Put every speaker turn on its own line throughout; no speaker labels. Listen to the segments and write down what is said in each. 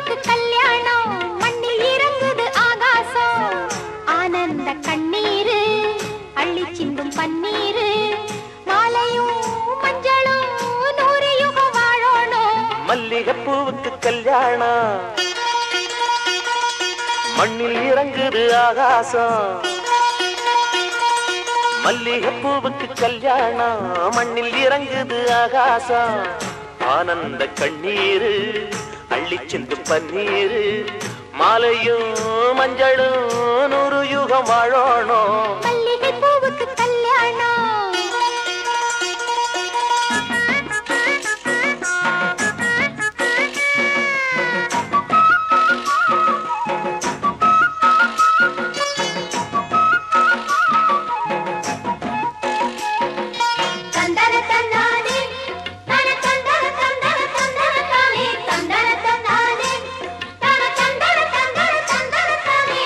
பூவுக்கு கல்யாணம் மண்ணில் இறங்குது ஆகாசம் ஆனந்த கண்ணீரு அள்ளி சிந்தும் பன்னீரு மாலையும் மஞ்சளும் நூறு யுகம் வாழணும்
மல்லிகைப்பூவுக்கு கல்யாணம் மண்ணில் இறங்குது ஆகாசம் மல்லிகைப்பூவுக்கு கல்யாணம் மண்ணில் இறங்குது ஆகாசம் ஆனந்த கண்ணீரு அள்ளி சென்று பன்னீரு மாலையும் மஞ்சளும் நூறு யுகம் வாழணும்
மல்லிகை பூவுக்கு கல்யாணம் தந்தர தந்தானே தன தந்தர தந்தர தந்தர தானே தந்தர தந்தானே தன தந்தர தந்தர தந்தர தானே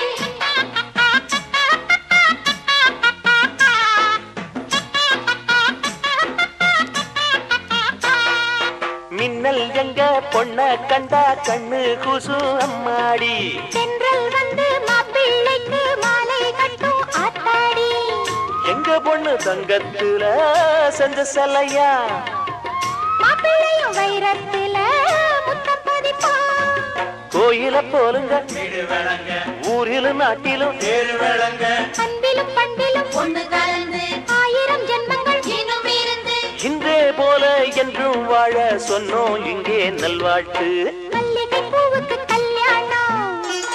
மின்னல் எங்க பொண்ண கண்டா கண்ணு குசு அம்மாடி
தென்றல் வந்து மாப்பிள்ளைக்கு மாலை கட்டும் ஆத்தாடி
எங்க பொண்ணு தங்கத்துல செஞ்ச சிலையா
மாப்பிள்ளையும் வைரத்துல முத்தம் பதிப்பான்
கோயில போலுங்க ஊரிலும் நாட்டிலும்
அன்பிலும் பண்பிலும் ஒன்று கலந்து ஆயிரம் ஜென்மங்கள் இன்னும் இருந்து
இன்றே போல என்றும் வாழ சொன்னோம் இங்கே நல்வாழ்த்து
மல்லிகை பூவுக்கு கல்யாணம்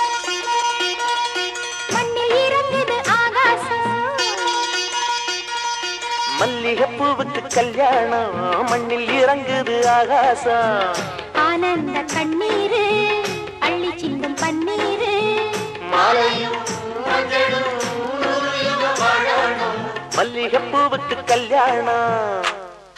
மண்ணில் இறங்குது ஆகாசம்
மல்லிகைப்பூவுக்கு கல்யாணம் மண்ணில் இறங்குது ஆகாசம்
ஆனந்த கண்ணீரு அள்ளி சிந்தும் பன்னீரு
மாலையும் மல்லிகைப்பூவுக்கு கல்யாணம்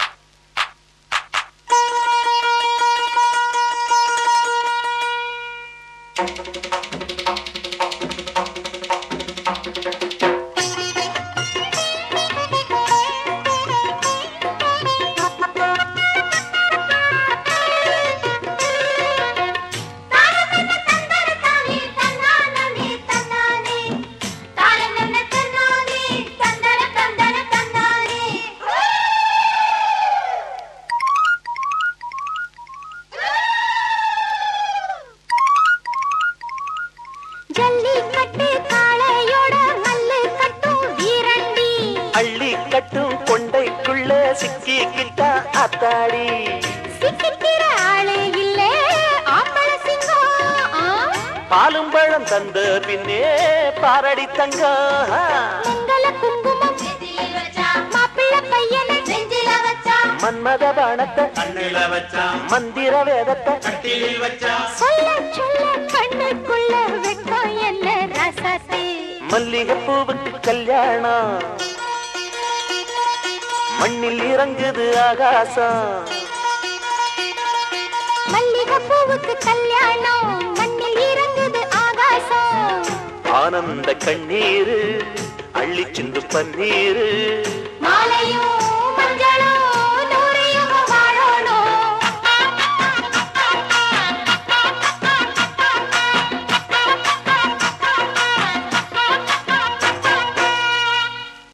ஜல்லிக்கட்டு காளையோட மல்லு கட்டும் வீரண்டி
அள்ளி கட்டும் கொண்டைக்குள்ள சிக்கிக்கிட்டா அத்தாடி
சிக்கிக்கிற ஆளே இல்லே ஆம்பள சிங்கம் ஆ,
பாலும் பழம் தந்த பின்னே பாரடி தங்கம்
மங்கள குங்குமம் மாப்பிள்ளை பையனை நெஞ்சில வச்சா
மன்மத பானத்தை
கண்ணுல வச்சான்
மந்திர வேதத்தை
கட்டிலில் வச்சான்
சொல்ல சொல்ல கண்ணுக்குள்ள வெட்கம் என்ன ரசத்தே
மல்லிகைப்பூவுக்கு கல்யாணம் மண்ணில் இறங்குது ஆகாசம்
மல்லிகை பூவுக்கு கல்யாணம் மண்ணில் இறங்குது ஆகாசம்
ஆனந்த கண்ணீரு அள்ளி சிந்து பன்னீரு
மாலையும்